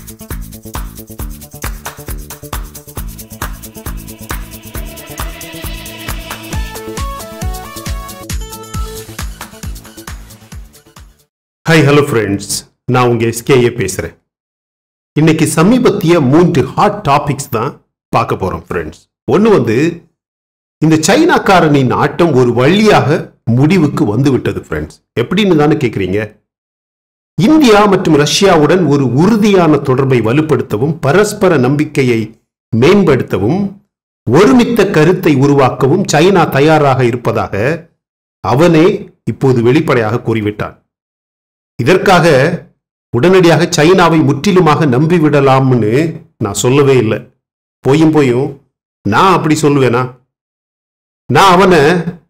Hi hello friends நான் உங்க SKA பேசுறேன் இன்னைக்கு சமீபத்திய மூன்று ஹாட் டாபிக்ஸ் தான் பார்க்க போறோம் ஃப்ரெண்ட்ஸ் ஒன்று வந்து இந்த சைனாக்காரனின் ஆட்டம் ஒரு வழியாக முடிவுக்கு வந்து விட்டது ஃப்ரெண்ட்ஸ் எப்படின்னு தானே கேட்குறீங்க இந்தியா மற்றும் ரஷ்யாவுடன் ஒரு உறுதியான தொடர்பை வலுப்படுத்தவும் பரஸ்பர நம்பிக்கையை மேம்படுத்தவும் ஒருமித்த கருத்தை உருவாக்கவும் சைனா தயாராக இருப்பதாக அவனே இப்போது வெளிப்படையாக கூறிவிட்டான் இதற்காக உடனடியாக சைனாவை முற்றிலுமாக நம்பிவிடலாம்னு நான் சொல்லவே இல்லை போயும் போயும் நான் அப்படி சொல்லுவேனா நான் அவனை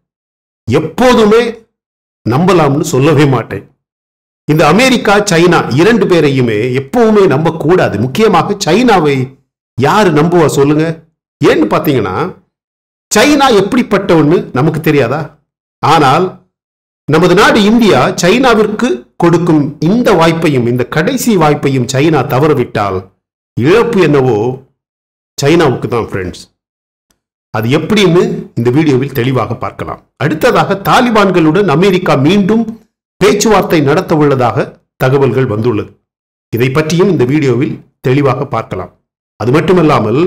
எப்போதுமே நம்பலாம்னு சொல்லவே மாட்டேன் இந்த அமெரிக்கா சைனா இரண்டு பேரையுமே எப்பவுமே நம்ப கூடாது முக்கியமாக சைனாவை யாரு நம்புவா சொல்லுங்க ஏன்னு பாத்தீங்கன்னா சைனா எப்படிப்பட்டவன்னு நமக்கு தெரியாதா ஆனால் நமது நாடு இந்தியா சைனாவிற்கு கொடுக்கும் இந்த வாய்ப்பையும் இந்த கடைசி வாய்ப்பையும் சைனா தவறவிட்டால் இழப்பு என்னவோ சைனாவுக்கு தான் ஃப்ரெண்ட்ஸ் அது எப்படின்னு இந்த வீடியோவில் தெளிவாக பார்க்கலாம் அடுத்ததாக தாலிபான்களுடன் அமெரிக்கா மீண்டும் பேச்சுவார்த்தை நடத்த உள்ளதாக தகவல்கள் வந்துள்ளது இதை பற்றியும் இந்த வீடியோவில் தெளிவாக பார்க்கலாம் அது மட்டுமல்லாமல்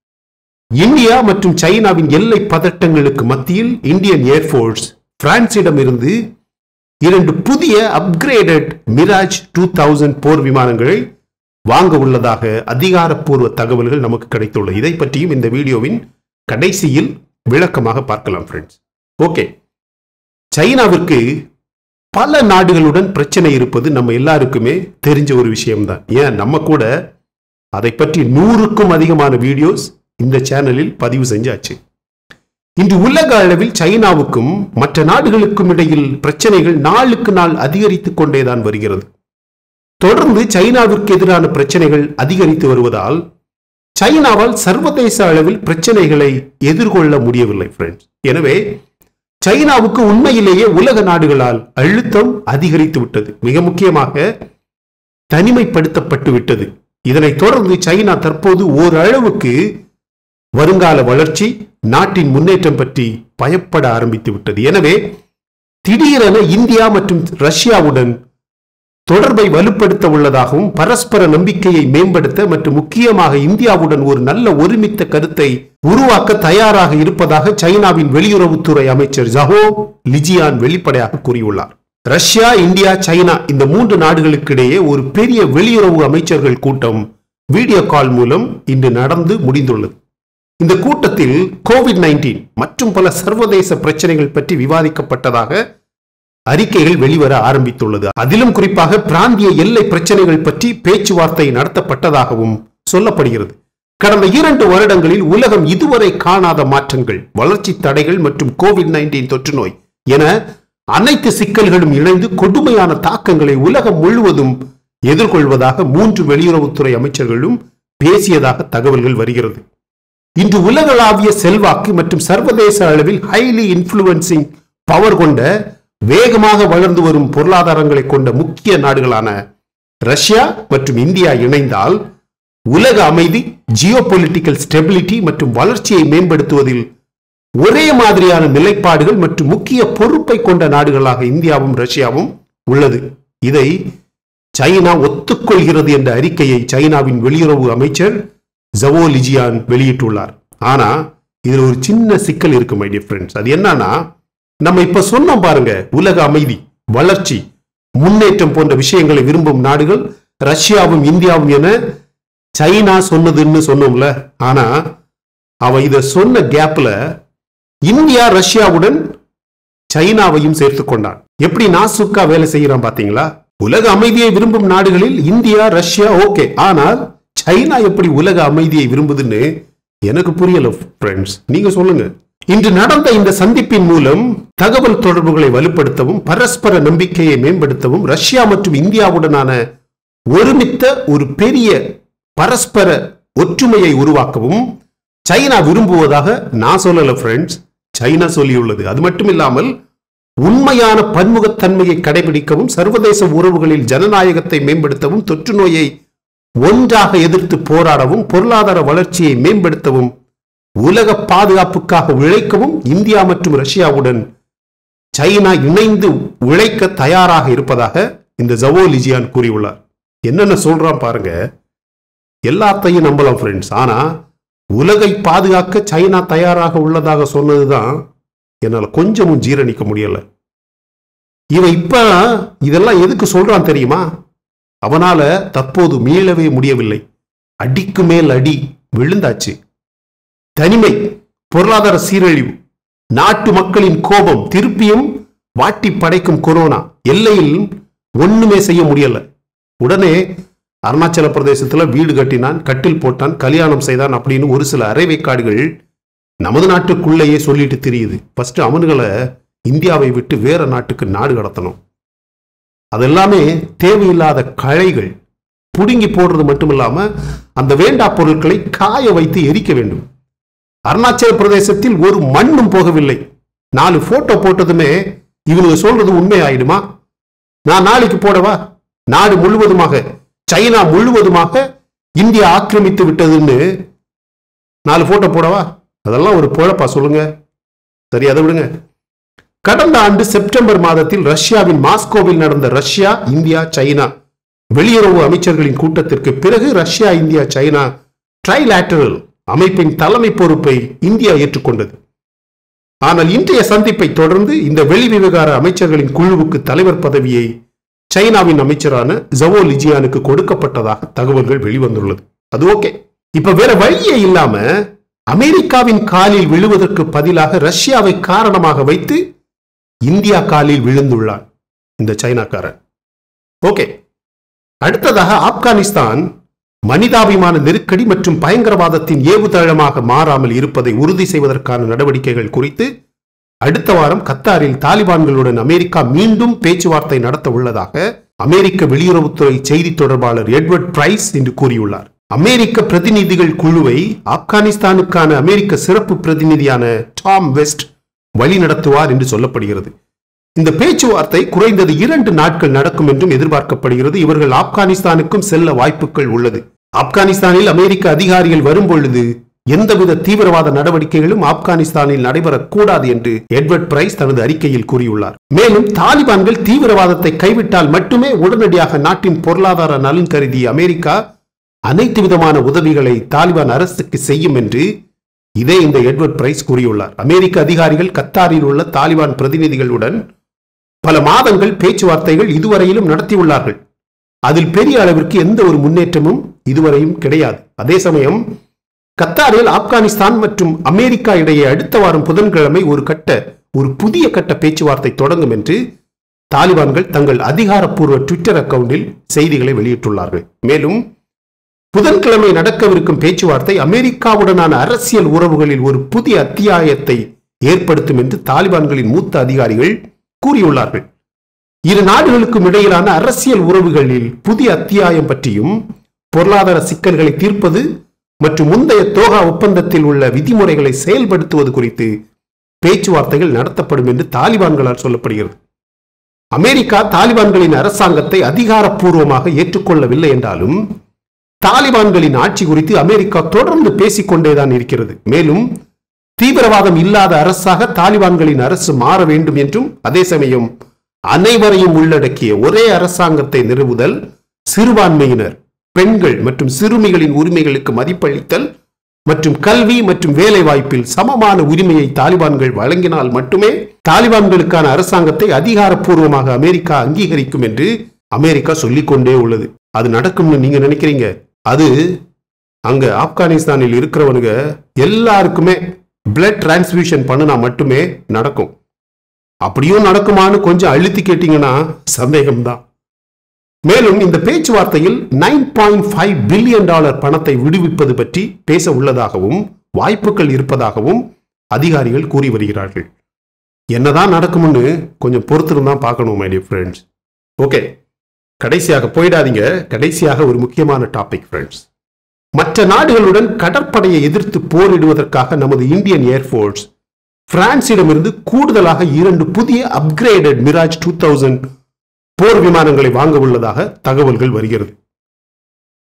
இந்தியா மற்றும் சைனாவின் எல்லை பதட்டங்களுக்கு மத்தியில் இந்தியன் ஏர்ஃபோர்ஸ் பிரான்சிடமிருந்து இரண்டு புதிய அப்கிரேடட் மிராஜ் டூ தௌசண்ட் போர் விமானங்களை வாங்க உள்ளதாக அதிகாரப்பூர்வ தகவல்கள் நமக்கு கிடைத்துள்ளது இதை பற்றியும் இந்த வீடியோவின் கடைசியில் விளக்கமாக பார்க்கலாம் ஃப்ரெண்ட்ஸ் ஓகே சைனாவிற்கு பல நாடுகளுடன் பிரச்சனை இருப்பது நம்ம எல்லாருக்குமே தெரிஞ்ச ஒரு விஷயம்தான் ஏன் நம்ம கூட அதை பற்றி நூறுக்கும் அதிகமான வீடியோஸ் இந்த சேனலில் பதிவு செஞ்சாச்சு இன்று உலக அளவில் சைனாவுக்கும் மற்ற நாடுகளுக்கும் இடையில் பிரச்சனைகள் நாளுக்கு நாள் அதிகரித்துக் கொண்டேதான் வருகிறது தொடர்ந்து சைனாவிற்கு எதிரான பிரச்சனைகள் அதிகரித்து வருவதால் சைனாவால் சர்வதேச அளவில் பிரச்சனைகளை எதிர்கொள்ள முடியவில்லை ஃப்ரெண்ட்ஸ் எனவே சைனாவுக்கு உண்மையிலேயே உலக நாடுகளால் அழுத்தம் அதிகரித்து விட்டது மிக முக்கியமாக தனிமைப்படுத்தப்பட்டு விட்டது இதனைத் தொடர்ந்து சைனா தற்போது ஓரளவுக்கு வருங்கால வளர்ச்சி நாட்டின் முன்னேற்றம் பற்றி பயப்பட ஆரம்பித்து விட்டது எனவே திடீரென இந்தியா மற்றும் ரஷ்யாவுடன் தொடர்பை வலுப்படுத்த உள்ளதாகவும் பரஸ்பர நம்பிக்கையை மேம்படுத்த மற்றும் முக்கியமாக இந்தியாவுடன் ஒரு நல்ல ஒருமித்த கருத்தை உருவாக்க தயாராக இருப்பதாக சைனாவின் வெளியுறவுத்துறை அமைச்சர் ஜஹோ லிஜியான் வெளிப்படையாக கூறியுள்ளார் ரஷ்யா இந்தியா சைனா இந்த மூன்று நாடுகளுக்கிடையே ஒரு பெரிய வெளியுறவு அமைச்சர்கள் கூட்டம் வீடியோ கால் மூலம் இன்று நடந்து முடிந்துள்ளது இந்த கூட்டத்தில் கோவிட் நைன்டீன் மற்றும் பல சர்வதேச பிரச்சனைகள் பற்றி விவாதிக்கப்பட்டதாக அறிக்கைகள் வெளிவர ஆரம்பித்துள்ளது அதிலும் குறிப்பாக பிராந்திய எல்லை பிரச்சனைகள் பற்றி பேச்சுவார்த்தை நடத்தப்பட்டதாகவும் சொல்லப்படுகிறது கடந்த இரண்டு வருடங்களில் உலகம் இதுவரை காணாத மாற்றங்கள் வளர்ச்சி தடைகள் மற்றும் கோவிட் நைன்டீன் தொற்று நோய் என அனைத்து சிக்கல்களும் இணைந்து கொடுமையான தாக்கங்களை உலகம் முழுவதும் எதிர்கொள்வதாக மூன்று வெளியுறவுத்துறை அமைச்சர்களும் பேசியதாக தகவல்கள் வருகிறது இன்று உலகளாவிய செல்வாக்கு மற்றும் சர்வதேச அளவில் ஹைலி இன்ஃபுளுன்சிங் பவர் கொண்ட வேகமாக வளர்ந்து வரும் பொருளாதாரங்களை கொண்ட முக்கிய நாடுகளான ரஷ்யா மற்றும் இந்தியா இணைந்தால் உலக அமைதி ஜியோ பொலிட்டிக்கல் ஸ்டெபிலிட்டி மற்றும் வளர்ச்சியை மேம்படுத்துவதில் ஒரே மாதிரியான நிலைப்பாடுகள் மற்றும் முக்கிய பொறுப்பை கொண்ட நாடுகளாக இந்தியாவும் ரஷ்யாவும் உள்ளது இதை சைனா ஒத்துக்கொள்கிறது என்ற அறிக்கையை சைனாவின் வெளியுறவு அமைச்சர் ஜவோ லிஜியான் வெளியிட்டுள்ளார் ஆனா இதுல ஒரு சின்ன சிக்கல் இருக்கு மை டியர் ஃப்ரெண்ட்ஸ் அது என்னன்னா நம்ம இப்ப சொன்னோம் பாருங்க உலக அமைதி வளர்ச்சி முன்னேற்றம் போன்ற விஷயங்களை விரும்பும் நாடுகள் ரஷ்யாவும் இந்தியாவும் என சைனா சொன்னதுன்னு சொன்னோம்ல ஆனா அவ இத சொன்ன கேப்ல இந்தியா ரஷ்யாவுடன் சைனாவையும் சேர்த்து கொண்டான் எப்படி நாசுக்கா வேலை செய்யறான் பாத்தீங்களா உலக அமைதியை விரும்பும் நாடுகளில் இந்தியா ரஷ்யா ஓகே ஆனால் சைனா எப்படி உலக அமைதியை விரும்புதுன்னு எனக்கு புரியல ஃப்ரெண்ட்ஸ் நீங்க சொல்லுங்க இன்று நடந்த இந்த சந்திப்பின் மூலம் தகவல் தொடர்புகளை வலுப்படுத்தவும் பரஸ்பர நம்பிக்கையை மேம்படுத்தவும் ரஷ்யா மற்றும் இந்தியாவுடனான ஒருமித்த ஒரு பெரிய பரஸ்பர ஒற்றுமையை உருவாக்கவும் சைனா விரும்புவதாக நான் சொல்லல ஃப்ரெண்ட்ஸ் சைனா சொல்லியுள்ளது அது மட்டும் இல்லாமல் உண்மையான பன்முகத்தன்மையை கடைபிடிக்கவும் சர்வதேச உறவுகளில் ஜனநாயகத்தை மேம்படுத்தவும் தொற்று நோயை ஒன்றாக எதிர்த்து போராடவும் பொருளாதார வளர்ச்சியை மேம்படுத்தவும் உலக பாதுகாப்புக்காக உழைக்கவும் இந்தியா மற்றும் ரஷ்யாவுடன் சைனா இணைந்து உழைக்க தயாராக இருப்பதாக இந்த ஜவோலிஜியான் கூறியுள்ளார் என்னென்ன சொல்றான் பாருங்க எல்லாத்தையும் நம்பலாம் ஃப்ரெண்ட்ஸ் ஆனா உலகை பாதுகாக்க சைனா தயாராக உள்ளதாக சொன்னதுதான் என்னால கொஞ்சமும் ஜீரணிக்க முடியல இவன் இப்ப இதெல்லாம் எதுக்கு சொல்றான் தெரியுமா அவனால தற்போது மீளவே முடியவில்லை அடிக்கு மேல் அடி விழுந்தாச்சு தனிமை பொருளாதார சீரழிவு நாட்டு மக்களின் கோபம் திருப்பியும் வாட்டி படைக்கும் கொரோனா எல்லையில் ஒண்ணுமே செய்ய முடியல உடனே அருணாச்சல பிரதேசத்துல வீடு கட்டினான் கட்டில் போட்டான் கல்யாணம் செய்தான் அப்படின்னு ஒரு சில அரைவைக்காடுகள் நமது நாட்டுக்குள்ளேயே சொல்லிட்டு தெரியுது ஃபர்ஸ்ட் அவனுங்களை இந்தியாவை விட்டு வேற நாட்டுக்கு நாடு கடத்தணும் அதெல்லாமே தேவையில்லாத கழைகள் புடுங்கி போடுறது மட்டும் இல்லாம அந்த வேண்டா பொருட்களை காய வைத்து எரிக்க வேண்டும் அருணாச்சல பிரதேசத்தில் ஒரு மண்ணும் போகவில்லை நாலு போட்டோ போட்டதுமே இவனுங்க சொல்றது உண்மை ஆயிடுமா நான் நாளைக்கு போடவா நாடு முழுவதுமாக சைனா முழுவதுமாக இந்தியா ஆக்கிரமித்து விட்டதுன்னு நாலு போட்டோ போடவா அதெல்லாம் ஒரு பொழப்பா சொல்லுங்க சரி அதை விடுங்க கடந்த ஆண்டு செப்டம்பர் மாதத்தில் ரஷ்யாவின் மாஸ்கோவில் நடந்த ரஷ்யா இந்தியா சைனா வெளியுறவு அமைச்சர்களின் கூட்டத்திற்கு பிறகு ரஷ்யா இந்தியா சைனா ட்ரைலாட்டரல் அமைப்பின் தலைமை பொறுப்பை இந்தியா ஏற்றுக்கொண்டது ஆனால் இன்றைய சந்திப்பை தொடர்ந்து இந்த வெளி விவகார அமைச்சர்களின் குழுவுக்கு தலைவர் பதவியை சைனாவின் அமைச்சரான ஜவோ லிஜியானுக்கு கொடுக்கப்பட்டதாக தகவல்கள் வெளிவந்துள்ளது அது ஓகே இப்ப வேற வழியே இல்லாம அமெரிக்காவின் காலில் விழுவதற்கு பதிலாக ரஷ்யாவை காரணமாக வைத்து இந்தியா காலில் விழுந்துள்ளான் இந்த சைனாக்காரன் ஓகே அடுத்ததாக ஆப்கானிஸ்தான் மனிதாபிமான நெருக்கடி மற்றும் பயங்கரவாதத்தின் ஏவுதளமாக மாறாமல் இருப்பதை உறுதி செய்வதற்கான நடவடிக்கைகள் குறித்து அடுத்த வாரம் கத்தாரில் தாலிபான்களுடன் அமெரிக்கா மீண்டும் பேச்சுவார்த்தை நடத்த உள்ளதாக அமெரிக்க வெளியுறவுத்துறை செய்தி தொடர்பாளர் எட்வர்ட் பிரைஸ் என்று கூறியுள்ளார் அமெரிக்க பிரதிநிதிகள் குழுவை ஆப்கானிஸ்தானுக்கான அமெரிக்க சிறப்பு பிரதிநிதியான டாம் வெஸ்ட் வழிநடத்துவார் என்று சொல்லப்படுகிறது இந்த பேச்சுவார்த்தை குறைந்தது இரண்டு நாட்கள் நடக்கும் என்றும் எதிர்பார்க்கப்படுகிறது இவர்கள் ஆப்கானிஸ்தானுக்கும் செல்ல வாய்ப்புகள் உள்ளது ஆப்கானிஸ்தானில் அமெரிக்க அதிகாரிகள் வரும்பொழுது எந்தவித தீவிரவாத நடவடிக்கைகளும் ஆப்கானிஸ்தானில் நடைபெறக்கூடாது என்று எட்வர்ட் பிரைஸ் தனது அறிக்கையில் கூறியுள்ளார் மேலும் தாலிபான்கள் தீவிரவாதத்தை கைவிட்டால் மட்டுமே உடனடியாக நாட்டின் பொருளாதார நலன் கருதி அமெரிக்கா அனைத்து விதமான உதவிகளை தாலிபான் அரசுக்கு செய்யும் என்று இதே இந்த எட்வர்ட் பிரைஸ் கூறியுள்ளார் அமெரிக்க அதிகாரிகள் கத்தாரில் உள்ள தாலிபான் பிரதிநிதிகளுடன் பல மாதங்கள் பேச்சுவார்த்தைகள் இதுவரையிலும் நடத்தியுள்ளார்கள் அதில் பெரிய அளவிற்கு எந்த ஒரு முன்னேற்றமும் இதுவரையும் கிடையாது அதே சமயம் கத்தாரில் ஆப்கானிஸ்தான் மற்றும் அமெரிக்கா இடையே அடுத்த வாரம் புதன்கிழமை ஒரு கட்ட ஒரு புதிய கட்ட பேச்சுவார்த்தை தொடங்கும் என்று தாலிபான்கள் தங்கள் அதிகாரப்பூர்வ ட்விட்டர் அக்கவுண்டில் செய்திகளை வெளியிட்டுள்ளார்கள் மேலும் புதன்கிழமை நடக்கவிருக்கும் பேச்சுவார்த்தை அமெரிக்காவுடனான அரசியல் உறவுகளில் ஒரு புதிய அத்தியாயத்தை ஏற்படுத்தும் என்று தாலிபான்களின் மூத்த அதிகாரிகள் கூறியுள்ளார்கள் இரு நாடுகளுக்கும் இடையிலான அரசியல் உறவுகளில் புதிய அத்தியாயம் பற்றியும் பொருளாதார சிக்கல்களை தீர்ப்பது மற்றும் முந்தைய தோகா ஒப்பந்தத்தில் உள்ள விதிமுறைகளை செயல்படுத்துவது குறித்து பேச்சுவார்த்தைகள் நடத்தப்படும் என்று தாலிபான்களால் சொல்லப்படுகிறது அமெரிக்கா தாலிபான்களின் அரசாங்கத்தை அதிகாரப்பூர்வமாக ஏற்றுக்கொள்ளவில்லை என்றாலும் தாலிபான்களின் ஆட்சி குறித்து அமெரிக்கா தொடர்ந்து பேசிக்கொண்டேதான் இருக்கிறது மேலும் தீவிரவாதம் இல்லாத அரசாக தாலிபான்களின் அரசு மாற வேண்டும் என்றும் அதே சமயம் அனைவரையும் உள்ளடக்கிய ஒரே அரசாங்கத்தை நிறுவுதல் சிறுபான்மையினர் பெண்கள் மற்றும் சிறுமிகளின் உரிமைகளுக்கு மதிப்பளித்தல் மற்றும் கல்வி மற்றும் வேலை வாய்ப்பில் சமமான உரிமையை தாலிபான்கள் வழங்கினால் மட்டுமே தாலிபான்களுக்கான அரசாங்கத்தை அதிகாரப்பூர்வமாக அமெரிக்கா அங்கீகரிக்கும் என்று அமெரிக்கா சொல்லிக்கொண்டே உள்ளது அது நடக்கும்னு நீங்க நினைக்கிறீங்க அது அங்க ஆப்கானிஸ்தானில் இருக்கிறவனுங்க எல்லாருக்குமே பிளட் டிரான்ஸ்ஃபியூஷன் பண்ணினா மட்டுமே நடக்கும் அப்படியும் நடக்குமான்னு கொஞ்சம் அழுத்தி கேட்டீங்கன்னா சந்தேகம்தான் மேலும் இந்த பேச்சுவார்த்தையில் nine point five billion dollar பணத்தை விடுவிப்பது பற்றி பேச உள்ளதாகவும் வாய்ப்புகள் இருப்பதாகவும் அதிகாரிகள் கூறி வருகிறார்கள் என்னதான் நடக்கும்னு கொஞ்சம் பொறுத்திருந்தான் பார்க்கணும் மை டியர் ஃப்ரெண்ட்ஸ் ஓகே கடைசியாக போயிடாதீங்க கடைசியாக ஒரு முக்கியமான டாபிக் ஃப்ரெண்ட்ஸ் மற்ற நாடுகளுடன் கடற்படையை எதிர்த்து போரிடுவதற்காக நமது இந்தியன் ஏர்ஃபோர்ஸ் பிரான்சிடமிருந்து கூடுதலாக இரண்டு புதிய அப்கிரேடட் மிராஜ் டூ தௌசண்ட் போர் விமானங்களை வாங்க உள்ளதாக தகவல்கள் வருகிறது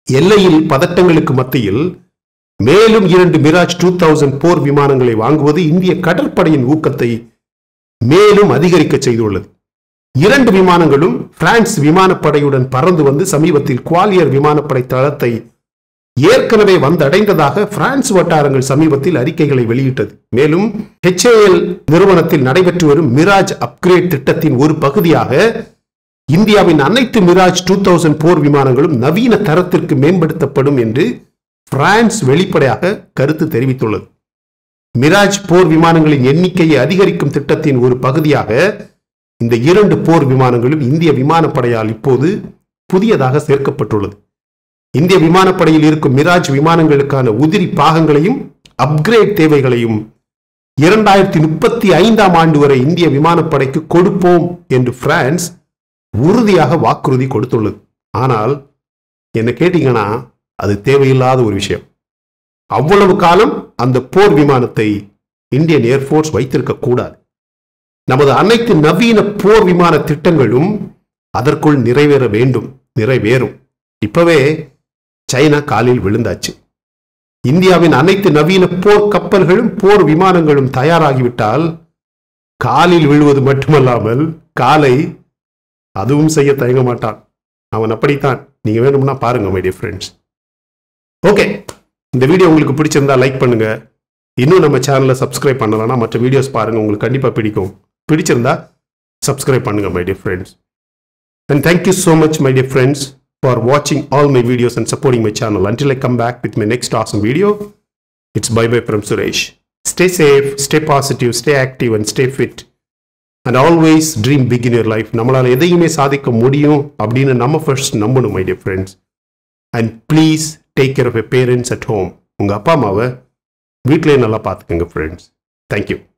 எல்லையில் பதட்டங்களுக்கு மத்தியில் மேலும் இரண்டு மிராஜ் டூ தௌசண்ட் போர் விமானங்களை வாங்குவது இந்திய கடற்படையின் ஊக்கத்தை மேலும் அதிகரிக்க செய்துள்ளது இரண்டு விமானங்களும் பிரான்ஸ் விமானப்படையுடன் பறந்து வந்து சமீபத்தில் குவாலியர் விமானப்படை தளத்தை ஏற்கனவே வந்தடைந்ததாக பிரான்ஸ் வட்டாரங்கள் சமீபத்தில் அறிக்கைகளை வெளியிட்டது மேலும் HAL நிறுவனத்தில் நடைபெற்று வரும் மிராஜ் அப்கிரேட் திட்டத்தின் ஒரு பகுதியாக இந்தியாவின் அனைத்து மிராஜ் டூ தௌசண்ட் போர் விமானங்களும் நவீன தரத்திற்கு மேம்படுத்தப்படும் என்று பிரான்ஸ் வெளிப்படையாக கருத்து தெரிவித்துள்ளது மிராஜ் போர் விமானங்களின் எண்ணிக்கையை அதிகரிக்கும் திட்டத்தின் ஒரு பகுதியாக இந்த இரண்டு போர் விமானங்களும் இந்திய விமானப்படையால் இப்போது புதியதாக சேர்க்கப்பட்டுள்ளது இந்திய விமானப்படையில் இருக்கும் மிராஜ் விமானங்களுக்கான உதிரி பாகங்களையும் அப்கிரேட் தேவைகளையும் இரண்டாயிரத்தி முப்பத்தி ஐந்தாம் ஆண்டு வரை இந்திய விமானப்படைக்கு கொடுப்போம் என்று பிரான்ஸ் உறுதியாக வாக்குறுதி கொடுத்துள்ளது ஆனால் என்ன கேட்டீங்கன்னா அது தேவையில்லாத ஒரு விஷயம் அவ்வளவு காலம் அந்த போர் விமானத்தை இந்தியன் ஏர்ஃபோர்ஸ் வைத்திருக்க கூடாது நமது அனைத்து நவீன போர் விமான திட்டங்களும் அதற்குள் நிறைவேற வேண்டும் நிறைவேறும் இப்பவே சைனா காலில் விழுந்தாச்சு இந்தியாவின் அனைத்து நவீன போர் கப்பல்களும் போர் விமானங்களும் தயாராகிவிட்டால் காலில் விழுவது மட்டுமல்லாமல் காலை அதுவும் செய்ய தயங்க மாட்டான் அவன் அப்படித்தான் நீங்க வேணும்னா பாருங்க மை டியர் ஃப்ரெண்ட்ஸ் ஓகே இந்த வீடியோ உங்களுக்கு பிடிச்சிருந்தா லைக் பண்ணுங்க இன்னும் நம்ம சேனலை சப்ஸ்கிரைப் பண்ணலன்னா மற்ற வீடியோஸ் பாருங்க உங்களுக்கு கண்டிப்பா பிடிக்கும் பிடிச்சிருந்தா சப்ஸ்கிரைப் பண்ணுங்க my dear friends and thank you so much my dear friends for watching all my videos and supporting my channel. Until I come back with my next awesome video, it's bye bye from Suresh. Stay safe, stay positive, stay active, and stay fit. And always dream big in your life. நம்மளால எதையுமே சாதிக்க முடியும் அப்படின்னு நம்ம first நம்பணும் my dear friends and please take care of a parents at home உங்கள் அப்பா அம்மாவை வீட்டிலேயே நல்லா பார்த்துக்கோங்க ஃப்ரெண்ட்ஸ் தேங்க்யூ